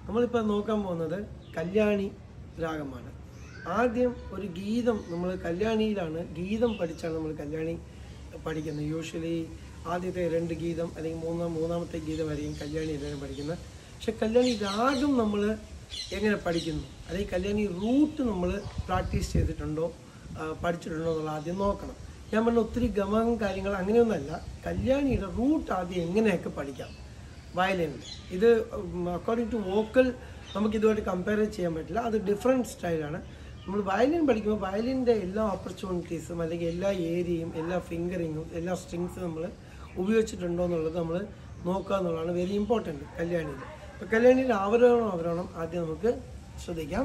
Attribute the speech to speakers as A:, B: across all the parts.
A: നമ്മളിപ്പോൾ നോക്കാൻ പോകുന്നത് കല്യാണി രാഗമാണ് ആദ്യം ഒരു ഗീതം നമ്മൾ കല്യാണിയിലാണ് ഗീതം പഠിച്ചാണ് നമ്മൾ കല്യാണി പഠിക്കുന്നത് യൂഷ്വലി ആദ്യത്തെ രണ്ട് ഗീതം അല്ലെങ്കിൽ മൂന്നാം മൂന്നാമത്തെ ഗീതമായിരിക്കും കല്യാണി എല്ലാവരും പഠിക്കുന്നത് പക്ഷെ കല്യാണി രാഗം നമ്മൾ എങ്ങനെ പഠിക്കുന്നു അല്ലെങ്കിൽ കല്യാണി റൂട്ട് നമ്മൾ പ്രാക്ടീസ് ചെയ്തിട്ടുണ്ടോ ആ, പഠിച്ചിട്ടുണ്ടോ എന്നുള്ളത് ആദ്യം നോക്കണം ഞാൻ പറഞ്ഞ ഒത്തിരി ഗമകം കാര്യങ്ങൾ അങ്ങനെയൊന്നുമല്ല കല്യാണിയുടെ റൂട്ട് ആദ്യം എങ്ങനെയൊക്കെ പഠിക്കാം വയലിനിൽ ഇത് അക്കോർഡിംഗ് ടു വോക്കൽ നമുക്ക് ഇതുമായിട്ട് കമ്പയർ ചെയ്യാൻ പറ്റില്ല അത് ഡിഫറെൻറ്റ് സ്റ്റൈലാണ് നമ്മൾ വയലിൻ പഠിക്കുമ്പോൾ വയലിൻ്റെ എല്ലാ ഓപ്പർച്യൂണിറ്റീസും അല്ലെങ്കിൽ എല്ലാ ഏരിയയും എല്ലാ ഫിംഗറിങ്ങും എല്ലാ സ്ട്രിങ്സും നമ്മൾ ഉപയോഗിച്ചിട്ടുണ്ടോ എന്നുള്ളത് നമ്മൾ നോക്കുക എന്നുള്ളതാണ് വെരി ഇമ്പോർട്ടൻറ്റ് കല്യാണിയിൽ അപ്പോൾ കല്യാണിയിൽ അവരോണം അവരോണം ആദ്യം നമുക്ക് ശ്രദ്ധിക്കാം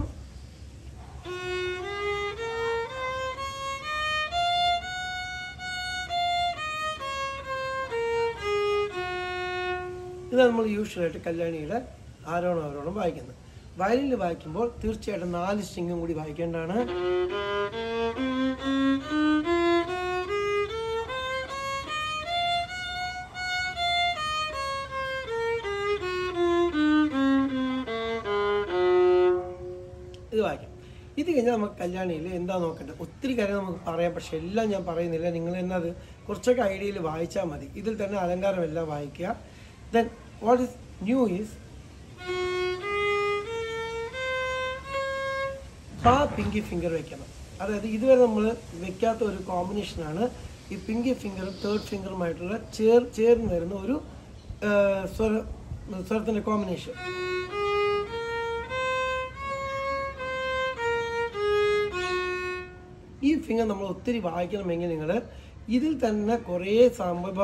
A: ഇത് നമ്മൾ യൂഷ്വലായിട്ട് കല്യാണിയുടെ ആരോണം അവരോണം വായിക്കുന്നത് വയലിനിൽ വായിക്കുമ്പോൾ തീർച്ചയായിട്ടും നാല് സ്ട്രിങ്ങും കൂടി വായിക്കേണ്ടതാണ് ഇത് വായിക്കാം ഇത് കഴിഞ്ഞാൽ നമുക്ക് കല്യാണിയിൽ എന്താ നോക്കേണ്ടത് ഒത്തിരി കാര്യം നമുക്ക് പറയാം പക്ഷെ എല്ലാം ഞാൻ പറയുന്നില്ല നിങ്ങൾ തന്നെ അത് കുറച്ചൊക്കെ ഐഡിയയിൽ വായിച്ചാൽ മതി ഇതിൽ തന്നെ അലങ്കാരം എല്ലാം വായിക്കുക then what is new is പാ പിങ്കി ഫിംഗർ വെക്കണം അതായത് ഇതുവരെ നമ്മൾ വെക്കാത്ത ഒരു കോമ്പിനേഷനാണ് ഈ പിങ്കി ഫിംഗറും തേർഡ് ഫിംഗറുമായിട്ടുള്ള ചേർ ചേർന്ന് വരുന്ന ഒരു ആ, സ്വര സ്വരത്തിൻ്റെ കോമ്പിനേഷൻ ഈ ഫിംഗർ നമ്മൾ ഒത്തിരി വായിക്കണമെങ്കിൽ നിങ്ങൾ ഇതിൽ തന്നെ കുറേ സംഭവ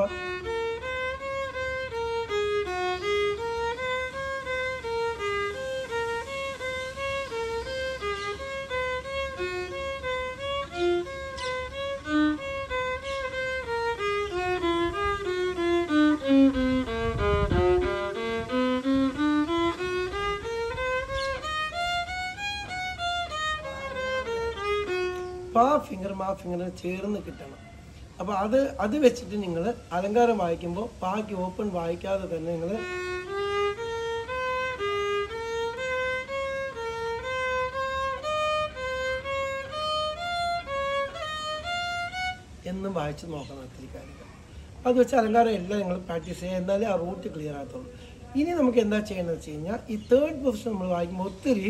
A: പാ ഫിംഗറും ആ ഫിംഗറും ചേർന്ന് കിട്ടണം അപ്പോൾ അത് അത് വെച്ചിട്ട് നിങ്ങൾ അലങ്കാരം വായിക്കുമ്പോൾ പാക്ക് ഓപ്പൺ വായിക്കാതെ തന്നെ നിങ്ങൾ എന്നും വായിച്ച് നോക്കണം ഒത്തിരി കാര്യങ്ങൾ അത് വെച്ച് അലങ്കാരം എല്ലാം നിങ്ങൾ പ്രാക്ടീസ് ചെയ്യുക എന്നാലേ ആ റൂട്ട് ക്ലിയർ ആകത്തുള്ളൂ ഇനി നമുക്ക് എന്താ ചെയ്യേണ്ടത് വെച്ച് കഴിഞ്ഞാൽ ഈ തേർഡ് പൊസിഷൻ നമ്മൾ വായിക്കുമ്പോൾ ഒത്തിരി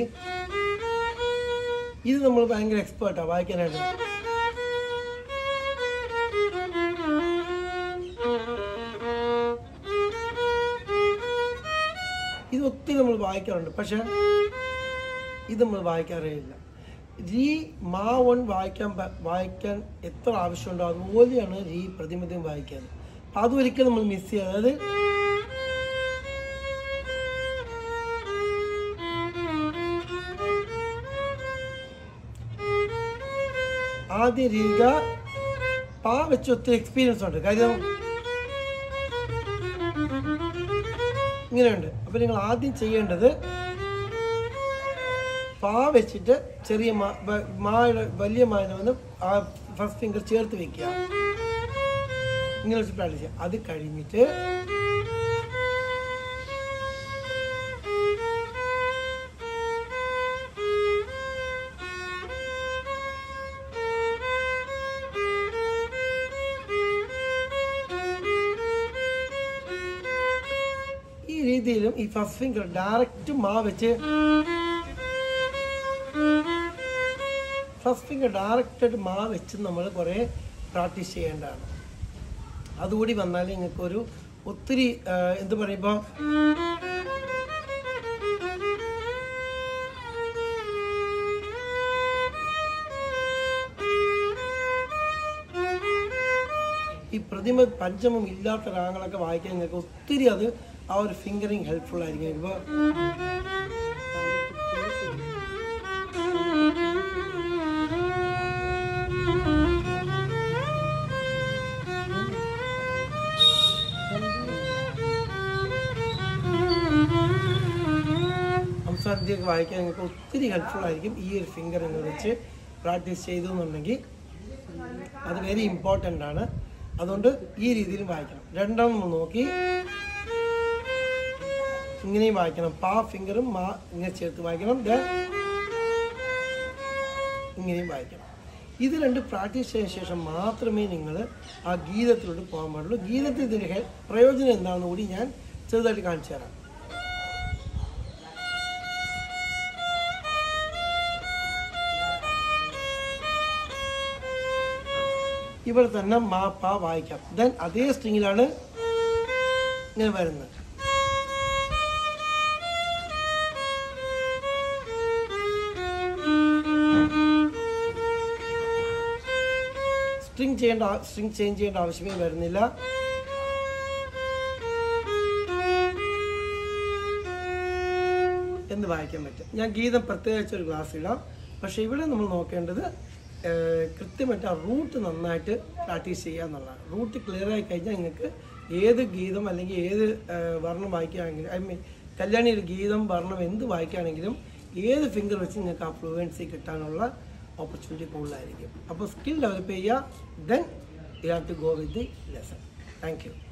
A: ഇത് നമ്മൾ ഭയങ്കര എക്സ്പേർട്ടാണ് വായിക്കാനായിട്ട് ഇത് ഒത്തിരി നമ്മൾ വായിക്കാറുണ്ട് പക്ഷെ ഇത് നമ്മൾ വായിക്കാറേ ഇല്ല രീ മാ വൺ വായിക്കാൻ പ- വായിക്കാൻ എത്ര ആവശ്യമുണ്ടോ അതുപോലെയാണ് രീ പ്രതിമതം വായിക്കാൻ അപ്പം അതൊരിക്കലും നമ്മൾ മിസ് ചെയ്യുക അതായത് ആദ്യ രീക പാ വെച്ച് ഒത്തിരി എക്സ്പീരിയൻസ് ഉണ്ട് കാര്യം ഇങ്ങനെയുണ്ട് അപ്പോൾ നിങ്ങൾ ആദ്യം ചെയ്യേണ്ടത് പാ വെച്ചിട്ട് ചെറിയ മാ വ- മായുടെ വലിയ മായന വന്ന് ആ ഫസ്റ്റ് ഫിംഗർ ചേർത്ത് വെക്കുക ഇങ്ങനെ വെച്ച് പ്രാക്ടീസ് ചെയ്യുക അത് കഴിഞ്ഞിട്ട് ഈ രീതിയിലും ഈ ഫസ്റ്റ് ഫിംഗർ ഡയറക്റ്റ് മാ വെച്ച് ഫസ്റ്റ് ഫിംഗർ ഡയറക്റ്റായിട്ട് മാ വെച്ച് നമ്മൾ കുറേ പ്രാക്ടീസ് ചെയ്യേണ്ടതാണ് അതുകൂടി വന്നാൽ നിങ്ങൾക്കൊരു ഒത്തിരി ആ, എന്ത് പറയുമ്പോൾ ഈ പ്രതിമ പഞ്ചമം ഇല്ലാത്ത രാഗങ്ങളൊക്കെ വായിക്കാൻ നിങ്ങൾക്ക് ഒത്തിരി അത് ആ ഒരു ഫിംഗറിങ് ഹെൽപ്ഫുൾ ആയിരിക്കും ഇപ്പോൾ സംസ്ഥാനത്തേക്ക് വായിക്കാൻ നിങ്ങൾക്ക് ഒത്തിരി ഹെൽപ്ഫുൾ ആയിരിക്കും ഈ ഒരു ഫിംഗർ എന്ന് വെച്ച് പ്രാക്ടീസ് ചെയ്തു എന്നുണ്ടെങ്കിൽ അത് വെരി ഇമ്പോർട്ടൻ്റ് ആണ് അതുകൊണ്ട് ഈ രീതിയിൽ വായിക്കണം രണ്ടാം നമ്മൾ നോക്കി ഇങ്ങനെയും വായിക്കണം പാ ഫിംഗറും മാ ഇങ്ങനെ ചേർത്ത് വായിക്കണം ദെൻ ഇങ്ങനെയും വായിക്കണം ഇത് രണ്ട് പ്രാക്ടീസ് ചെയ്ത ശേഷം മാത്രമേ നിങ്ങൾ ആ ഗീതത്തിലോട്ട് പോകാൻ പാടുള്ളൂ ഗീതത്തിൽ ഇതിൻ്റെ ഹെ- പ്രയോജനം എന്താണെന്ന് കൂടി ഞാൻ ചെറുതായിട്ട് കാണിച്ചു തരാം ഇവിടെ തന്നെ മാ പാ വായിക്കാം ദെൻ അതേ സ്ട്രിങ്ങിലാണ് ഇങ്ങനെ വരുന്നത് സ്ട്രിങ് ചെയ്യേണ്ട സ്ട്രിങ് ചേഞ്ച് ചെയ്യേണ്ട ആവശ്യമേ വരുന്നില്ല എന്ന് വായിക്കാൻ പറ്റും ഞാൻ ഗീതം പ്രത്യേകിച്ച് ഒരു ക്ലാസ് ഇടാം പക്ഷേ ഇവിടെ നമ്മൾ നോക്കേണ്ടത് ഏഹ്, കൃത്യമായിട്ട് ആ റൂട്ട് നന്നായിട്ട് പ്രാക്ടീസ് ചെയ്യുക എന്നുള്ളതാണ് റൂട്ട് ക്ലിയർ ആയി കഴിഞ്ഞാൽ നിങ്ങൾക്ക് ഏത് ഗീതം അല്ലെങ്കിൽ ഏത് ഏഹ്, വർണ്ണം വായിക്കുകയാണെങ്കിലും ഐ മീൻ കല്യാണിയുടെ ഗീതം വർണ്ണം എന്ത് വായിക്കുകയാണെങ്കിലും ഏത് ഫിംഗർ വെച്ച് നിങ്ങൾക്ക് ആ ഫ്ലുവൻസി കിട്ടാനുള്ള ഓപ്പർച്യൂണിറ്റി കൂടുതലായിരിക്കും അപ്പോൾ സ്കിൽ ഡെവലപ്പ് ചെയ്യുക then you have to go with the lesson thank U